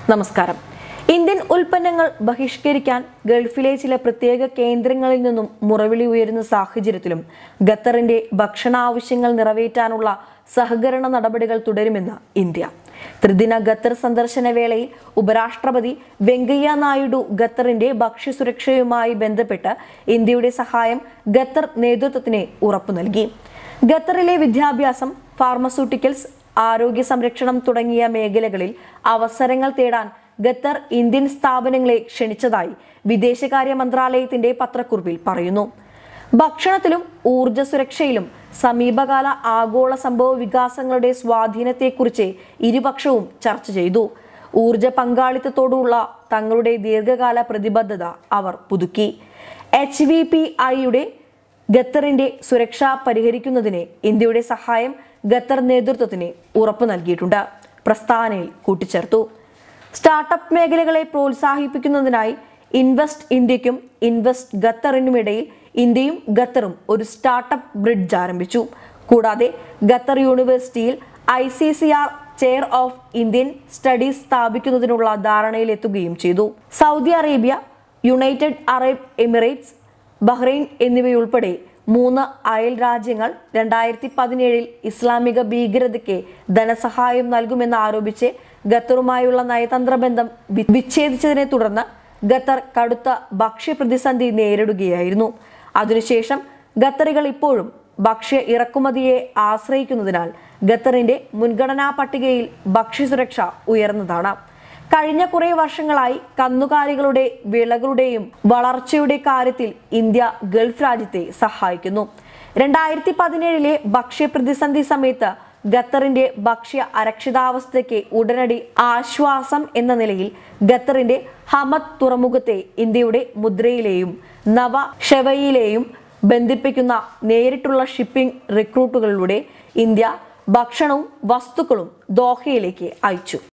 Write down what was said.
നമസ്കാരം ഇന്ത്യൻ ഉൽപ്പന്നങ്ങൾ ബഹിഷ്കരിക്കാൻ ഗൾഫിലെ ചില പ്രത്യേക കേന്ദ്രങ്ങളിൽ നിന്നും മുറവിളി ഉയരുന്ന സാഹചര്യത്തിലും ഖത്തറിന്റെ ഭക്ഷണാവശ്യങ്ങൾ നിറവേറ്റാനുള്ള സഹകരണ നടപടികൾ തുടരുമെന്ന് ഇന്ത്യ ത്രിദിന ഖത്തർ സന്ദർശന വേളയിൽ ഉപരാഷ്ട്രപതി വെങ്കയ്യ നായിഡു ഖത്തറിന്റെ ഭക്ഷ്യസുരക്ഷയുമായി ബന്ധപ്പെട്ട് ഇന്ത്യയുടെ സഹായം ഖത്തർ നേതൃത്വത്തിന് ഉറപ്പു നൽകി ഖത്തറിലെ വിദ്യാഭ്യാസം ഫാർമസ്യൂട്ടിക്കൽസ് ആരോഗ്യ സംരക്ഷണം തുടങ്ങിയ മേഖലകളിൽ അവസരങ്ങൾ തേടാൻ ഖത്തർ ഇന്ത്യൻ സ്ഥാപനങ്ങളെ ക്ഷണിച്ചതായി വിദേശകാര്യ മന്ത്രാലയത്തിന്റെ പത്രക്കുറിപ്പിൽ പറയുന്നു ഭക്ഷണത്തിലും ഊർജ സുരക്ഷയിലും സമീപകാല ആഗോള സംഭവ വികാസങ്ങളുടെ സ്വാധീനത്തെക്കുറിച്ച് ഇരുപക്ഷവും ചർച്ച ചെയ്തു ഊർജ പങ്കാളിത്തത്തോടുള്ള തങ്ങളുടെ ദീർഘകാല പ്രതിബദ്ധത അവർ പുതുക്കി എച്ച് വി പി ഐയുടെ ഖത്തറിന്റെ സുരക്ഷ പരിഹരിക്കുന്നതിന് ഇന്ത്യയുടെ സഹായം ഖത്തർ നേതൃത്വത്തിന് ഉറപ്പു നൽകിയിട്ടുണ്ട് പ്രസ്താവനയിൽ കൂട്ടിച്ചേർത്തു സ്റ്റാർട്ടപ്പ് മേഖലകളെ പ്രോത്സാഹിപ്പിക്കുന്നതിനായി ഇൻവെസ്റ്റ് ഇന്ത്യക്കും ഇൻവെസ്റ്റ് ഖത്തറിനുമിടയിൽ ഇന്ത്യയും ഖത്തറും ഒരു സ്റ്റാർട്ടപ്പ് ബ്രിഡ്ജ് ആരംഭിച്ചു കൂടാതെ ഖത്തർ യൂണിവേഴ്സിറ്റിയിൽ I C C R chair of Indian studies സ്ഥാപിക്കുന്നതിനുള്ള ധാരണയിലെത്തുകയും ചെയ്തു Saudi Arabia United Arab Emirates Bahrain എന്നിവയുൾപ്പെടെ മൂന്ന് അയൽ രാജ്യങ്ങൾ രണ്ടായിരത്തി പതിനേഴിൽ ഇസ്ലാമിക ഭീകരതയ്ക്ക് ധനസഹായം നൽകുമെന്ന് ആരോപിച്ച് ഖത്തറുമായുള്ള നയതന്ത്ര ബന്ധം വി- വിച്ഛേദിച്ചതിനെ തുടർന്ന് ഖത്തർ കടുത്ത ഭക്ഷ്യപ്രതിസന്ധി നേരിടുകയായിരുന്നു അതിനുശേഷം ഖത്തറികൾ ഇപ്പോഴും ഭക്ഷ്യ ഇറക്കുമതിയെ ആശ്രയിക്കുന്നതിനാൽ ഖത്തറിന്റെ മുൻഗണനാ പട്ടികയിൽ ഭക്ഷ്യസുരക്ഷ ഉയർന്നതാണ് കഴിഞ്ഞ കുറെ വർഷങ്ങളായി കന്നുകാലികളുടെ വിളകളുടെയും വളർച്ചയുടെ കാര്യത്തിൽ ഇന്ത്യ ഗൾഫ് രാജ്യത്തെ സഹായിക്കുന്നു രണ്ടായിരത്തി പതിനേഴിലെ ഭക്ഷ്യപ്രതിസന്ധി സമയത്ത് ഖത്തറിന്റെ ഭക്ഷ്യ അരക്ഷിതാവസ്ഥയ്ക്ക് ഉടനടി ആശ്വാസം എന്ന നിലയിൽ ഖത്തറിന്റെ ഹമദ് തുറമുഖത്തെ ഇന്ത്യയുടെ മുദ്രയിലെയും നവ ഷെവയിലെയും ബന്ധിപ്പിക്കുന്ന നേരിട്ടുള്ള ഷിപ്പിംഗ് റിക്രൂട്ടുകളിലൂടെ ഇന്ത്യ ഭക്ഷണവും വസ്തുക്കളും ദോഹയിലേക്ക് അയച്ചു